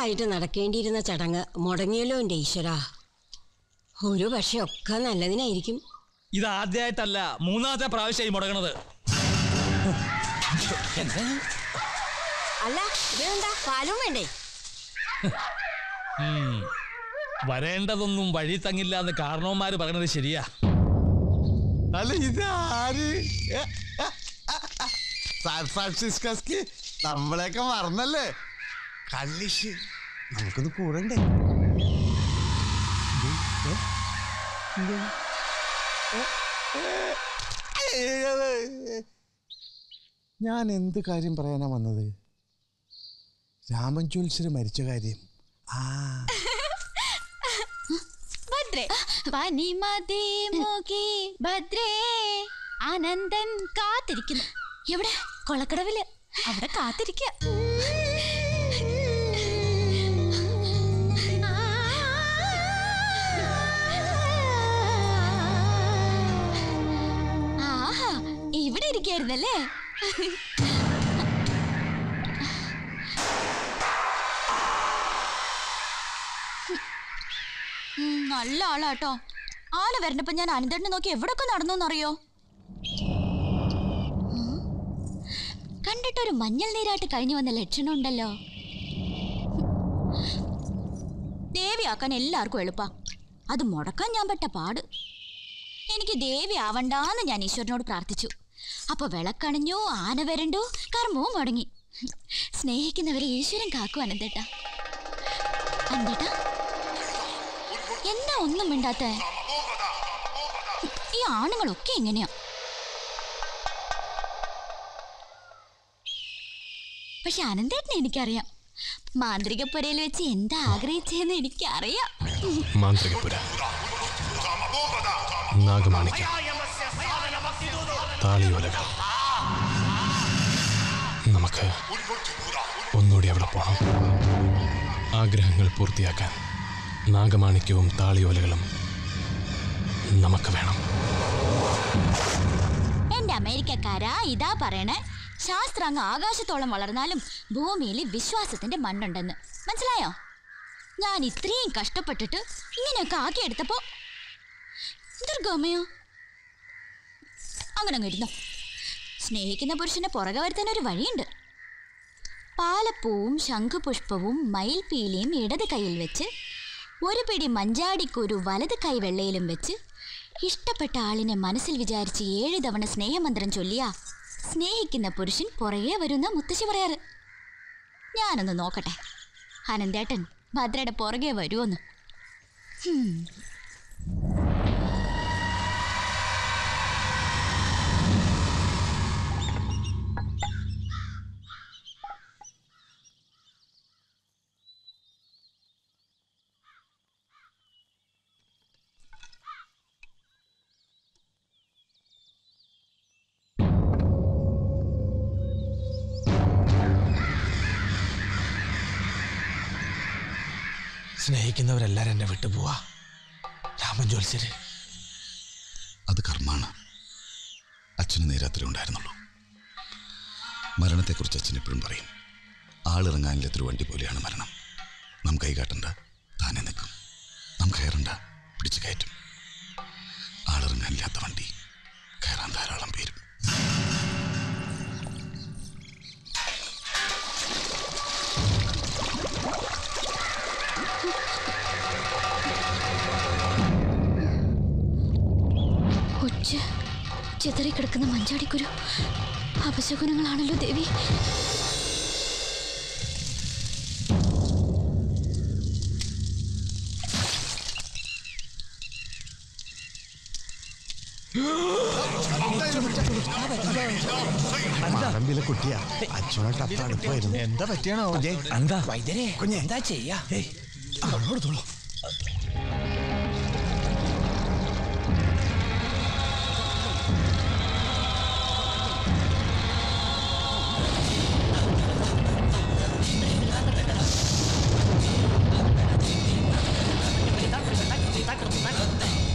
നാളായിട്ട് നടക്കേണ്ടിയിരുന്ന ചടങ്ങ് മുടങ്ങിയല്ലോ എൻ്റെ ഈശ്വര ഒരു പക്ഷെ ഒക്കെ നല്ലതിനായിരിക്കും ഇത് ആദ്യമായിട്ടല്ല മൂന്നാമത്തെ പ്രാവശ്യമായി മുടങ്ങണത് അല്ല ഇതെന്താ പാലും വേണ്ടേ ഉം. വരേണ്ടതൊന്നും വഴി തങ്ങില്ല എന്ന് കാരണവന്മാര് പറയണത് ശരിയാ അല്ല ഇത് ആര് ഏ, ആ, ആ, ആ. സാൻ ഫ്രാൻസിസ്കസ്ക്ക് നമ്മളെയൊക്കെ മറന്നല്ലേ കള്ളിഷ് നമുക്കൊന്ന് കൂടണ്ടേ ഇത്, ഏ, ഇത്, ഏ, ഏ, ഏ, ഞാൻ എന്ത് കാര്യം പറയാനാ വന്നത് രാമൻ ജ്യോത്സ്യര് മരിച്ച കാര്യം ആ ഭദ്രേ പനിമതി മുഖി ഭദ്രേ ആനന്ദൻ കാത്തിരിക്കുന്നു എവിടെ കൊളക്കടവില് അവിടെ കാത്തിരിക്ക ആഹാ ഇവിടെ ഇരിക്കായിരുന്നല്ലേ ഉം, നല്ല ആളാട്ടോ ആള് വരണപ്പോ ഞാൻ അനിതണ്ണെ നോക്കി എവിടൊക്കെ നടന്നു എന്നറിയോ ഉം. കണ്ടിട്ടൊരു മഞ്ഞൾ നീരാട്ട് കഴിഞ്ഞു വന്ന ലക്ഷണം ഉണ്ടല്ലോ ദേവിയാക്കാൻ എല്ലാവർക്കും എളുപ്പാ അത് മുടക്കാൻ ഞാൻ പെട്ട പാട് എനിക്ക് ദേവി ആവണ്ടാന്ന് ഞാൻ ഈശ്വരനോട് പ്രാർത്ഥിച്ചു അപ്പൊ വിളക്കണിഞ്ഞു ആന വരണ്ടു കർമ്മവും മുടങ്ങി സ്നേഹിക്കുന്നവരെ ഈശ്വരൻ കാക്കും അനന്തേട്ടാ അനന്തേട്ടാ എന്താ ഒന്നും മിണ്ടാത്ത ഈ ആണുങ്ങളൊക്കെ എങ്ങനെയാ പക്ഷെ അനന്തേട്ടനെ എനിക്കറിയാം മാന്ത്രികപ്പുരയിൽ വെച്ച് എന്താ ആഗ്രഹിച്ചതെന്ന് എനിക്കറിയാം മാന്ത്രികപുര നാഗമാണിക്യം താളിയോലകൾ നമുക്ക് ഒന്നുകൂടി അവിടെ പോകണം ആഗ്രഹങ്ങൾ പൂർത്തിയാക്കാൻ നാഗമാണിക്യവും താളിയോലകളും നമുക്ക് വേണം എന്റെ അമേരിക്കക്കാരാ ഇതാ പറയണേ ശാസ്ത്രം അങ്ങ് ആകാശത്തോളം വളർന്നാലും ഭൂമിയിൽ വിശ്വാസത്തിന്റെ മണ്ണുണ്ടെന്ന് മനസ്സിലായോ ഞാൻ ഇത്രയും കഷ്ടപ്പെട്ടിട്ട് ഇങ്ങനെയൊക്കെ ആക്കിയെടുത്തപ്പോ ദുർഗമയോ അങ്ങനെ അങ്ങ് ഇരുന്നോ സ്നേഹിക്കുന്ന പുരുഷനെ പുറകെ വരുത്താൻ ഒരു വഴിയുണ്ട് പാലപ്പൂവും ശംഖുപുഷ്പവും മയിൽപീലിയും ഇടത് കൈയിൽ വെച്ച് ഒരു പിടി മഞ്ചാടിക്കുരു വലത് കൈ വെള്ളയിലും വെച്ച് ഇഷ്ടപ്പെട്ട ആളിനെ മനസ്സിൽ വിചാരിച്ച് ഏഴ് തവണ സ്നേഹമന്ത്രം ചൊല്ലിയ സ്നേഹിക്കുന്ന പുരുഷൻ പുറകെ വരുന്ന മുത്തശ്ശി പറയാറ് ഞാനൊന്ന് നോക്കട്ടെ അനന്തേട്ടൻ ഭദ്രയുടെ പുറകെ വരുമോന്ന് ഹും. സ്നേഹിക്കുന്നവരെല്ലാരും എന്നെ വിട്ടുപോവാ രാമൻ ജോത്സ്യര് അത് കർമ്മാണ് അച്ഛന് നേരാത്രേ ഉണ്ടായിരുന്നുള്ളൂ മരണത്തെക്കുറിച്ച് അച്ഛൻ എപ്പോഴും പറയും ആളിറങ്ങാനില്ലാത്തൊരു വണ്ടി പോലെയാണ് മരണം നാം കൈകാട്ടണ്ട താനെ നിൽക്കും നാം കയറണ്ട പിടിച്ചു കയറ്റും ആളിറങ്ങാനില്ലാത്ത വണ്ടി കയറാൻ ധാരാളം പേരും ഉച്ച ചിതറിക്കിടക്കുന്ന മഞ്ചാടിക്കുരു അപശകുനങ്ങളാണല്ലോ ദേവി പറമ്പിലെ കുട്ടിയാ അച്ഛനെ തപ്പടുപ്പായിരുന്നു എന്താ പറ്റിയാണോ എന്താ വൈദ്യരെ കുഞ്ഞെ. എന്താ ചെയ്യാ അങ്ങോട്ട്